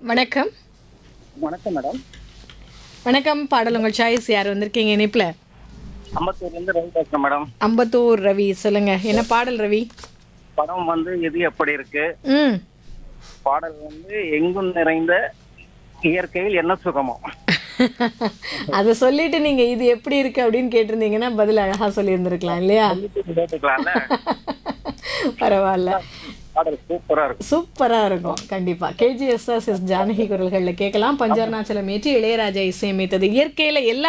வணக்கம் வணக்கம் மேடம் வணக்கம் பாடல் உங்கள் சாய்ஸ் யார் வந்திருக்கீங்க இணைப்பில் அம்பத்தூர்லேருந்து ரவி பேசுகிறேன் மேடம் அம்பத்தூர் ரவி சொல்லுங்க என்ன பாடல் ரவி படம் வந்து இது எப்படி இருக்கு ம் பாடல் வந்து எங்கும் நிறைந்த இயற்கையில் என்ன சுகமோ அதை சொல்லிட்டு நீங்க இது எப்படி இருக்கு அப்படின்னு கேட்டிருந்தீங்கன்னா பதில் அழகா சொல்லியிருந்திருக்கலாம் இல்லையா கேட்டுக்கலாம்ல பரவாயில்ல பாடல் சூப்பரா இருக்கும் சூப்பரா இருக்கும் கண்டிப்பா கேஜிஎஸ்எஸ் எஸ் ஜானகி குரல்கள்ல கேட்கலாம் பஞ்சர்ணாச்சலம் ஏற்றி இளையராஜா இசையமைத்தது இயற்கையில எல்லா